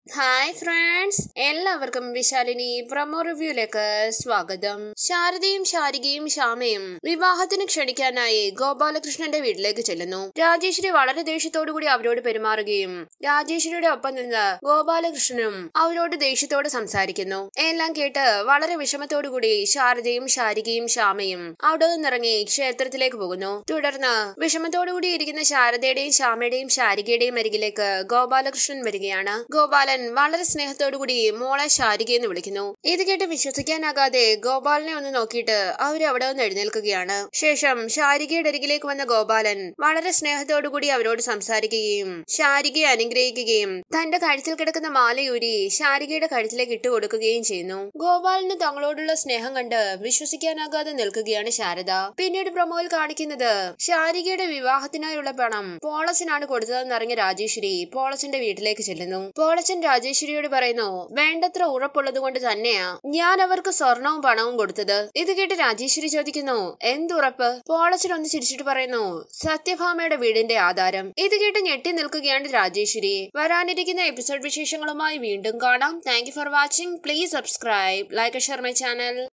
hi friends എല്ലാവർക്കും വിശാലിനി promo റിവ്യൂയിലേക്ക് സ്വാഗതം ശാരദയും ശാരികയും ശ്യാമയും വിവാഹത്തിന് ക്ഷണിക്കാനായി ഗോപാലകൃഷ്ണന്റെ വീട്ടിലേക്ക് ചെല്ലുന്നു രാജേശ്വരി വളരെ ദേഷ്യത്തോടുകൂടി അവരോട് പെരുമാറുകയും രാജേശ്വരിയുടെ ഒപ്പം നിന്ന് ഗോപാലകൃഷ്ണനും അവരോട് ദേഷ്യത്തോട് സംസാരിക്കുന്നു എല്ലാം കേട്ട് വളരെ വിഷമത്തോടുകൂടി ശാരദയും ശാരികയും ശ്യാമയും അവിടെ നിന്നിറങ്ങി ക്ഷേത്രത്തിലേക്ക് പോകുന്നു തുടർന്ന് വിഷമത്തോടുകൂടി ഇരിക്കുന്ന ശാരദയുടെയും ശ്യാമയുടെയും ശാരികയുടെയും അരികിലേക്ക് ഗോപാലകൃഷ്ണൻ വരികയാണ് ഗോപാലൻ വളരെ സ്നേഹത്തോടുകൂടി മോളെ ശാരിക എന്ന് വിളിക്കുന്നു ഇത് കേട്ട് വിശ്വസിക്കാനാകാതെ ഗോപാലനെ ഒന്ന് നോക്കിയിട്ട് അവർ അവിടെ നിന്ന് എഴുന്നേൽക്കുകയാണ് ശേഷം ശാരികയുടെ അരികിലേക്ക് വന്ന ഗോപാലൻ വളരെ സ്നേഹത്തോടുകൂടി അവരോട് സംസാരിക്കുകയും ശാരികയെ അനുഗ്രഹിക്കുകയും തന്റെ കഴുത്തിൽ കിടക്കുന്ന മാലയൂരി ശാരികയുടെ കഴുത്തിലേക്ക് ഇട്ട് കൊടുക്കുകയും ചെയ്യുന്നു ഗോപാലന് തങ്ങളോടുള്ള സ്നേഹം കണ്ട് വിശ്വസിക്കാനാകാതെ നിൽക്കുകയാണ് ശാരദ പിന്നീട് പ്രമോയിൽ കാണിക്കുന്നത് ശാരികയുടെ വിവാഹത്തിനായുള്ള പണം പോളച്ചനാണ് കൊടുത്തതെന്നറിഞ്ഞ രാജേശ്വരി പോളച്ചന്റെ വീട്ടിലേക്ക് ചെല്ലുന്നു പോളച്ചൻ രാജേശ്വരിയോട് പറയുന്നു വേണ്ടത്ര ഉറപ്പുള്ളത് കൊണ്ട് തന്നെയാ ഞാൻ അവർക്ക് സ്വർണവും പണവും കൊടുത്തത് ഇത് കേട്ട് രാജേശ്വരി ചോദിക്കുന്നു എന്തുറപ്പ് പോളച്ചൻ ഒന്ന് ചിരിച്ചിട്ട് പറയുന്നു സത്യഭാമയുടെ വീടിന്റെ ആധാരം ഇത് കേട്ട് ഞെട്ടി നിൽക്കുകയാണ് രാജേശ്വരി വരാനിരിക്കുന്ന എപ്പിസോഡ് വിശേഷങ്ങളുമായി വീണ്ടും കാണാം thank for watching please subscribe like share my channel